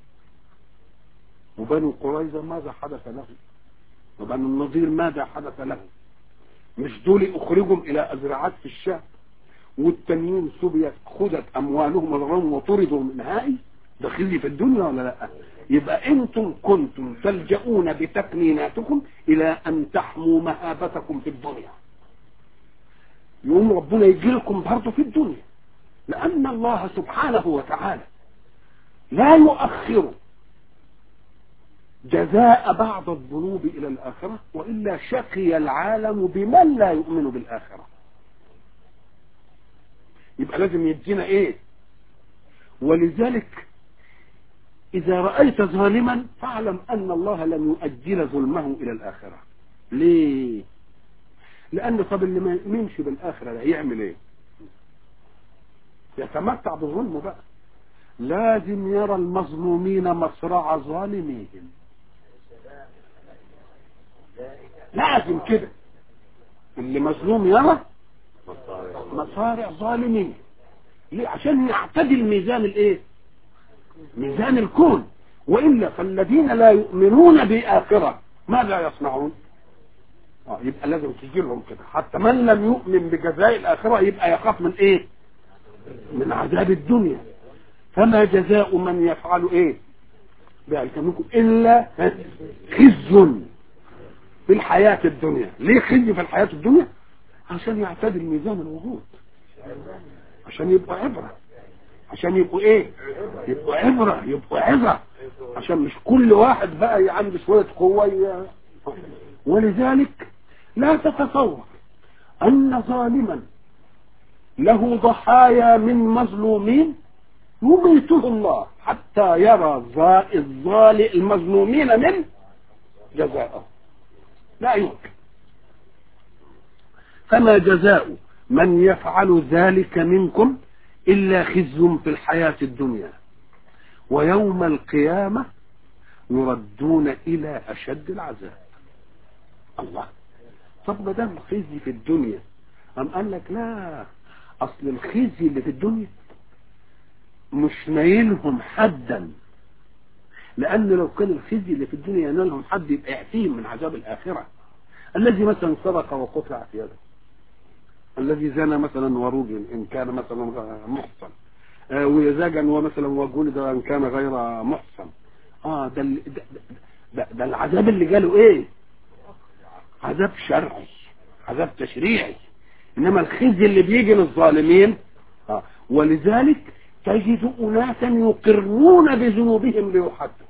وبنو قريظة ماذا حدث لهم وبنو النضير ماذا حدث لهم مش دول اخرجهم الى ازرعات في الشام والتانيين سبيت خذت اموالهم وضرهم وطردوا من نهائي ده خزي في الدنيا ولا لا يبقى انتم كنتم تلجؤون بتكنيناتكم الى ان تحموا مهابتكم في الدنيا يقوم ربنا يجي لكم برضه في الدنيا لان الله سبحانه وتعالى لا يؤخر جزاء بعض الذنوب الى الاخره والا شقي العالم بمن لا يؤمن بالاخره يبقى لازم يدينا ايه ولذلك اذا رايت ظالما فاعلم ان الله لم يؤجل ظلمه الى الاخره ليه لان طب اللي ما يؤمنش بالاخره ده يعمل ايه يتمتع بظلمه بقى لازم يرى المظلومين مصرع ظالميهم لازم كده اللي مظلوم يرى مصارع ظالمين ليه عشان يعتدل ميزان الايه ميزان الكون والا فالذين لا يؤمنون باخره ماذا يصنعون اه يبقى لازم تجي لهم كده حتى من لم يؤمن بجزاء الاخره يبقى يخاف من ايه من عذاب الدنيا فما جزاء من يفعل ايه ذلك منكم الا خزي في الحياة الدنيا ليه خزي في الحياة الدنيا عشان يعتدل ميزان الوجود عشان يبقوا عبرة عشان يبقوا ايه يبقوا عبرة يبقوا عبرة عشان مش كل واحد بقى عنده شوية قوة ي- ولذلك لا تتصور ان ظالما له ضحايا من مظلومين يميته الله حتى يرى ظا- الظالم المظلومين من جزاءه لا يمكن فما جزاء من يفعل ذلك منكم إلا خزي في الحياة الدنيا ويوم القيامة يردون إلى أشد العذاب الله طب ما دام خزي في الدنيا أم قال لك لا أصل الخزي اللي في الدنيا مش نايلهم حدا لأن لو كان الخزي اللي في الدنيا ينالهم حد يبقى يعفيهم من عذاب الآخرة الذي مثلا سرق وقطع في يده الذي زنى مثلا ورجل إن كان مثلا محصن آه وزاجا ومثلا وجلد إن كان غير محصن اه ده, ال- ده, ده, ده العذاب اللي جاله ايه عذاب شرعي عذاب تشريعي انما الخزي اللي بيجي للظالمين آه. ولذلك تجد اناسا يقرون بذنوبهم ليحدوا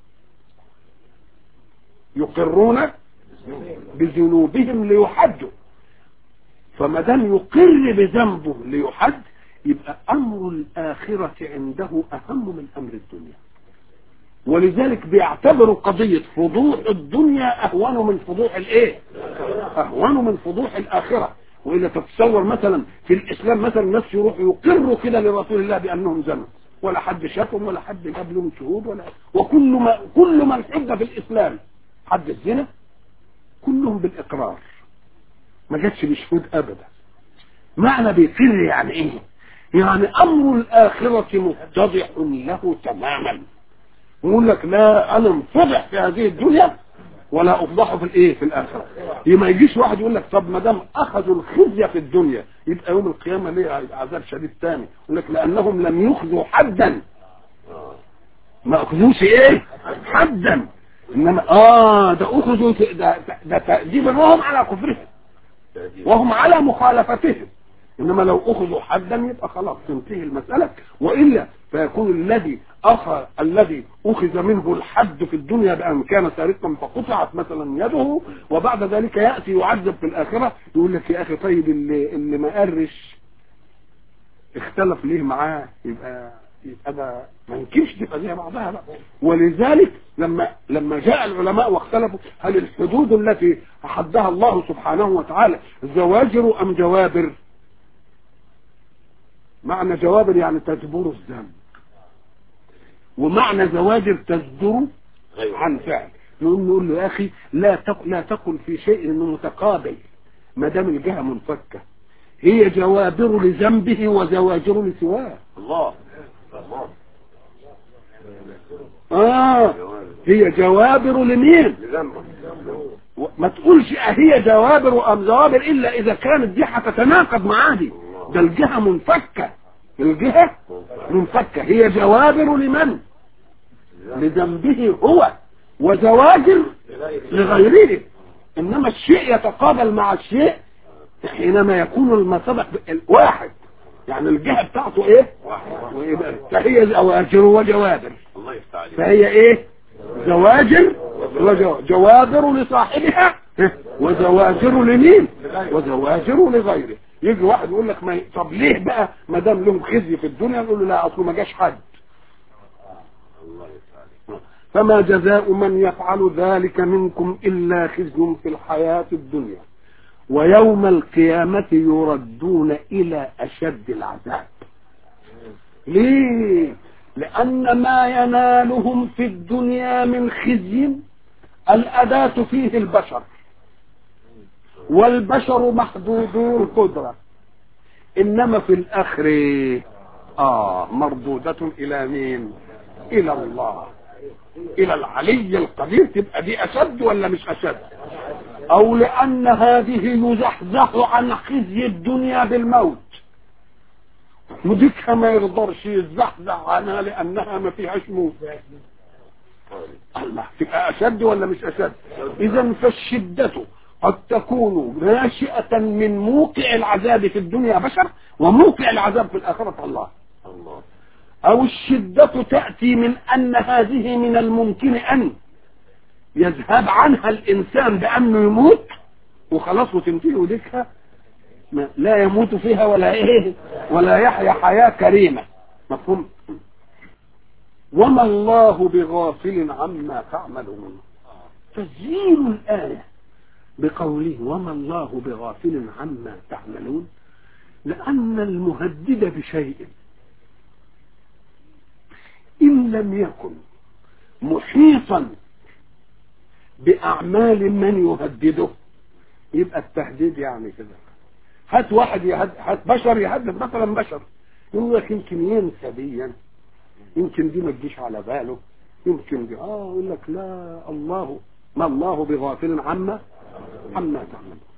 يقرون بذنوبهم ليحدوا فما دام يقر بذنبه ليحد يبقى امر الاخره عنده اهم من امر الدنيا ولذلك بيعتبروا قضيه فضوح الدنيا اهون من فضوح الايه اهون من فضوح الاخره والا تتصور مثلا في الاسلام مثلا الناس يروحوا يقروا كده لرسول الله بانهم زنوا ولا حد شافهم ولا حد جاب لهم شهود ولا وكل ما كل من حد في الاسلام حد الزنا كلهم بالاقرار ما جاتش بشهود ابدا معنى بيقر يعني ايه يعني امر الاخرة متضح له تماما يقول لك لا انا انفضح في هذه الدنيا ولا افضحه في الايه في الاخره يبقى ما يجيش واحد يقول لك طب ما دام اخذوا الخزي في الدنيا يبقى يوم القيامه ليه عذاب شديد تاني يقول لك لانهم لم يخذوا حدا ما اخذوش ايه حدا انما اه ده اخذوا ده ده, ده تأديبا وهم على كفرهم وهم على مخالفتهم انما لو اخذوا حدا يبقى خلاص تنتهي المسألة والا فيكون الذي اخذ الذي اخذ منه الحد في الدنيا بان كان سارقا فقطعت مثلا يده وبعد ذلك ياتي يعذب في الاخره يقول لك يا اخي طيب اللي اللي ما قرش اختلف ليه معاه يبقى يبقى ده ما يمكنش تبقى زي بعضها بقى ولذلك لما لما جاء العلماء واختلفوا هل الحدود التي حدها الله سبحانه وتعالى زواجر ام جوابر معنى جوابر يعني تجبر الذنب ومعنى زواجر تصدر عن فعل نقول نقول له يا اخي لا تق... لا تقل في شيء انه متقابل ما دام الجهه منفكه هي جوابر لذنبه وزواجر لسواه الله الله اه هي جوابر لمين لذنبه ما تقولش هي جوابر ام جوابر الا اذا كانت دي هتتناقض معاه دي ده الجهه منفكه الجهه منفكه هي جوابر لمن لذنبه هو وزواجر لغيره انما الشيء يتقابل مع الشيء حينما يكون المسبق واحد يعني الجهه بتاعته ايه ويبقى فهي زواجر وجوابر الله يفتح عليك فهي ايه زواجر وجو- جوابر لصاحبها وزواجر لمين وزواجر لغيره يجي واحد يقول لك ما ي- طب ليه بقى ما دام لهم خزي في الدنيا نقول له لا اصله ما جاش حد الله يفتح عليك فما جزاء من يفعل ذلك منكم الا خزي في الحياه الدنيا ويوم القيامه يردون الى اشد العذاب ليه لان ما ينالهم في الدنيا من خزي الاداه فيه البشر والبشر محدودو القدره انما في الاخر اه مردوده الى مين الى الله الى العلي القدير تبقى دي اشد ولا مش اشد او لان هذه يزحزح عن خزي الدنيا بالموت وديكها ما يقدرش يزحزح عنها لانها ما فيهاش موت الله تبقى اشد ولا مش اشد اذا فالشدة قد تكون ناشئة من موقع العذاب في الدنيا بشر وموقع العذاب في الآخرة الله الله أو الشدة تأتي من أن هذه من الممكن أن يذهب عنها الإنسان بأنه يموت وخلاص وتنتهي وديكها ما- لا يموت فيها ولا إيه ولا يحيا حياة كريمة مفهوم وما الله بغافل عما تعملون تزيين الآية بقوله وما الله بغافل عما تعملون لأن المهدد بشيء إن لم يكن محيطا بأعمال من يهدده يبقى التهديد يعني كده هات واحد يهد هات بشر يهدد مثلا بشر يقول لك يمكن ينسى ديا يمكن دي ما تجيش على باله يمكن دي اه يقول لك لا الله ما الله بغافل عما عما تعمل